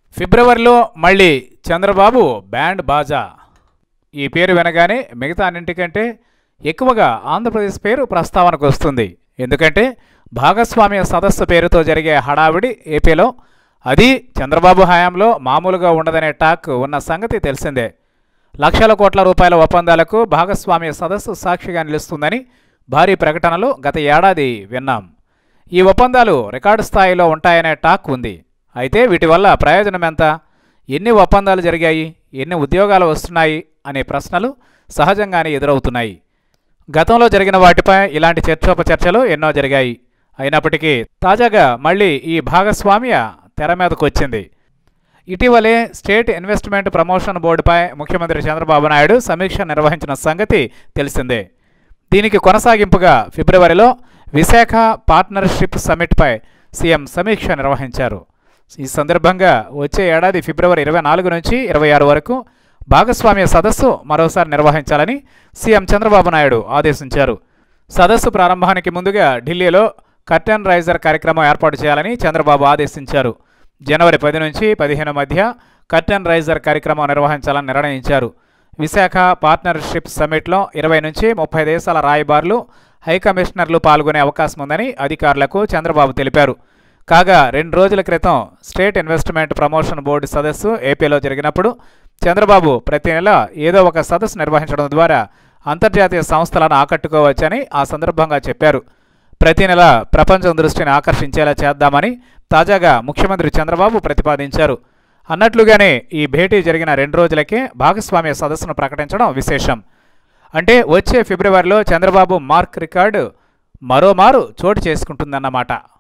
ఫిబ్రవరిలో మళ్ళీ చంద్రబాబు బ్యాండ్ బాజా ఈ పేరు వినగానే మిగతా అన్నింటికంటే ఎక్కువగా ఆంధ్రప్రదేశ్ పేరు ప్రస్తావనకు వస్తుంది ఎందుకంటే భాగస్వామ్య సదస్సు పేరుతో జరిగే హడావిడి ఏపీలో అది చంద్రబాబు హయాంలో మామూలుగా ఉండదనే టాక్ ఉన్న సంగతి తెలిసిందే లక్షల కోట్ల రూపాయల ఒప్పందాలకు భాగస్వామ్య సదస్సు సాక్షిగా నిలుస్తుందని భారీ ప్రకటనలు గత ఏడాది విన్నాం ఈ ఒప్పందాలు రికార్డు స్థాయిలో ఉంటాయనే టాక్ ఉంది అయితే వీటి వల్ల ప్రయోజనం ఎంత ఎన్ని ఒప్పందాలు జరిగాయి ఎన్ని ఉద్యోగాలు వస్తున్నాయి అనే ప్రశ్నలు సహజంగానే ఎదురవుతున్నాయి గతంలో జరిగిన వాటిపై ఇలాంటి చర్చోపచర్చలు ఎన్నో జరిగాయి అయినప్పటికీ తాజాగా మళ్ళీ ఈ భాగస్వామ్య తెర మీదకు వచ్చింది ఇటీవలే స్టేట్ ఇన్వెస్ట్మెంట్ ప్రమోషన్ బోర్డుపై ముఖ్యమంత్రి చంద్రబాబు నాయుడు సమీక్ష నిర్వహించిన సంగతి తెలిసిందే దీనికి కొనసాగింపుగా ఫిబ్రవరిలో విశాఖ పార్ట్నర్షిప్ సమ్మిట్పై సీఎం సమీక్ష నిర్వహించారు ఈ సందర్భంగా వచ్చే ఏడాది ఫిబ్రవరి ఇరవై నాలుగు నుంచి ఇరవై ఆరు వరకు భాగస్వామ్య సదస్సు మరోసారి నిర్వహించాలని సీఎం చంద్రబాబు నాయుడు ఆదేశించారు సదస్సు ప్రారంభానికి ముందుగా ఢిల్లీలో కర్టెన్ రైజర్ కార్యక్రమం ఏర్పాటు చేయాలని చంద్రబాబు ఆదేశించారు జనవరి పది నుంచి పదిహేను మధ్య కర్టెన్ రైజర్ కార్యక్రమం నిర్వహించాలని నిర్ణయించారు విశాఖ పార్ట్నర్షిప్ సమ్మిట్లో ఇరవై నుంచి ముప్పై దేశాల రాయబారులు హైకమిషనర్లు పాల్గొనే అవకాశం ఉందని అధికారులకు చంద్రబాబు తెలిపారు కాగా రెండు రోజుల క్రితం స్టేట్ ఇన్వెస్ట్మెంట్ ప్రమోషన్ బోర్డు సదస్సు ఏపీలో జరిగినప్పుడు చంద్రబాబు ప్రతి నెల ఏదో ఒక సదస్సు నిర్వహించడం ద్వారా అంతర్జాతీయ సంస్థలను ఆకట్టుకోవచ్చని ఆ సందర్భంగా చెప్పారు ప్రతి నెల ప్రపంచం దృష్టిని ఆకర్షించేలా చేద్దామని తాజాగా ముఖ్యమంత్రి చంద్రబాబు ప్రతిపాదించారు అన్నట్లుగానే ఈ భేటీ జరిగిన రెండు రోజులకే భాగస్వామ్య సదస్సును ప్రకటించడం విశేషం అంటే వచ్చే ఫిబ్రవరిలో చంద్రబాబు మార్క్ రికార్డు మరోమారు చోటు చేసుకుంటుందన్నమాట